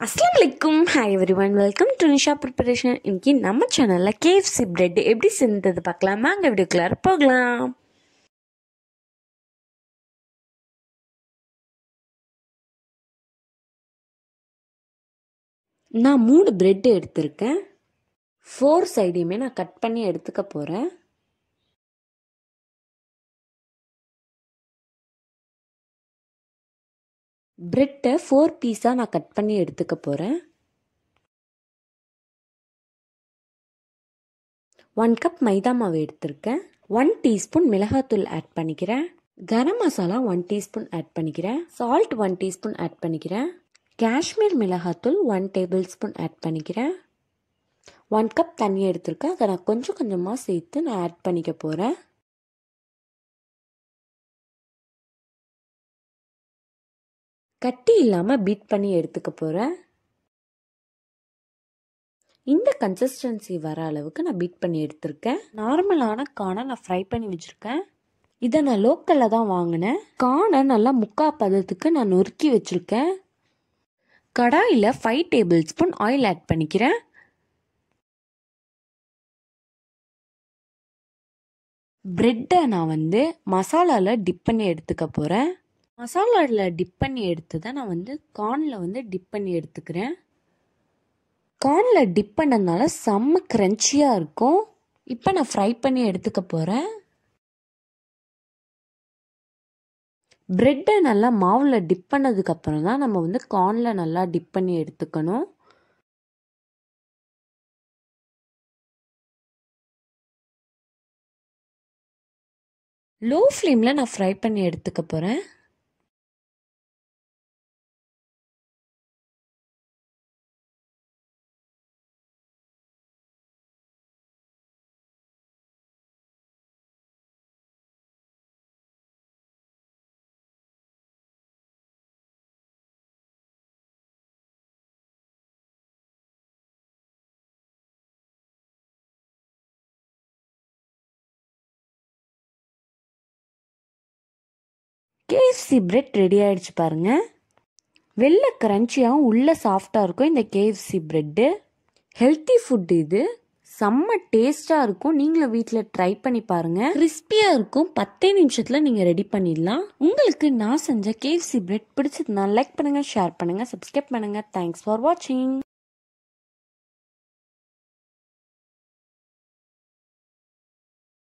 அஸ்லாம் வலைக்கும் hi everyone welcome to Nisha preparation இன்னைக்கு நம்ம சேனலில் கேஎஃப்சி பிரெட் எப்படி செஞ்சது பார்க்கலாம் வாங்க வீடியோக்குள்ளார போகலாம் நான் மூணு பிரெட் எடுத்திருக்கேன் ஃபோர் சைடையுமே நான் கட் பண்ணி எடுத்துக்க போகிறேன் பிரெட்டை ஃபோர் பீஸாக நான் கட் பண்ணி எடுத்துக்க போகிறேன் ஒன் கப் மைதா மாவு எடுத்திருக்கேன் ஒன் டீஸ்பூன் மிளகாத்தூள் ஆட் பண்ணிக்கிறேன் garam masala one teaspoon add பண்ணிக்கிறேன் சால்ட் ஒன் டீஸ்பூன் ஆட் பண்ணிக்கிறேன் காஷ்மீர் மிளகாத்தூள் ஒன் டேபிள் ஸ்பூன் ஆட் பண்ணிக்கிறேன் ஒன் கப் தண்ணி எடுத்திருக்கேன் அதை நான் கொஞ்சம் கொஞ்சமாக சேர்த்து நான் ஆட் பண்ணிக்க போகிறேன் கட்டி இல்லாமல் பீட் பண்ணி எடுத்துக்க போகிறேன் இந்த கன்சிஸ்டன்சி வர அளவுக்கு நான் பீட் பண்ணி எடுத்திருக்கேன் நார்மலான கானை நான் ஃப்ரை பண்ணி வச்சுருக்கேன் இதை நான் லோக்கலில் தான் வாங்கினேன் கானை நல்லா முக்கா பதத்துக்கு நான் நொறுக்கி வச்சுருக்கேன் கடாயில் five tablespoon oil add பண்ணிக்கிறேன் ப்ரெட்டை நான் வந்து மசாலாவில் டிப் பண்ணி எடுத்துக்க போகிறேன் மசாலாவில் டிப் பண்ணி எடுத்ததை நான் வந்து கார்னில் வந்து டிப் பண்ணி எடுத்துக்கிறேன் கார்னில் டிப் பண்ணதுனால செம்ம க்ரன்ச்சியாக இருக்கும் இப்போ நான் ஃப்ரை பண்ணி எடுத்துக்க போகிறேன் ப்ரெட்டை நல்லா மாவில் டிப் பண்ணதுக்கப்புறம் தான் நம்ம வந்து கார்னில் நல்லா டிப் பண்ணி எடுத்துக்கணும் லோ ஃப்ளேமில் நான் ஃப்ரை பண்ணி எடுத்துக்க போகிறேன் கேஎஃப்சி பிரெட் ரெடி ஆயிடுச்சு பாருங்க வெளில கிரன்ச்சியாகவும் உள்ள சாஃப்டாக இருக்கும் இந்த கேஎஃப்சி பிரெட்டு ஹெல்த்தி ஃபுட் இது செம்ம டேஸ்ட்டாக இருக்கும் நீங்களும் வீட்டில் ட்ரை பண்ணி பாருங்கள் கிறிஸ்பியாக இருக்கும் பத்தே நிமிஷத்தில் நீங்கள் ரெடி பண்ணிடலாம் உங்களுக்கு நான் செஞ்ச கேஎஃப்சி பிரெட் பிடிச்சதுனா லைக் பண்ணுங்கள் ஷேர் பண்ணுங்கள் சப்ஸ்கிரைப் பண்ணுங்கள் தேங்க்ஸ் ஃபார் வாட்சிங்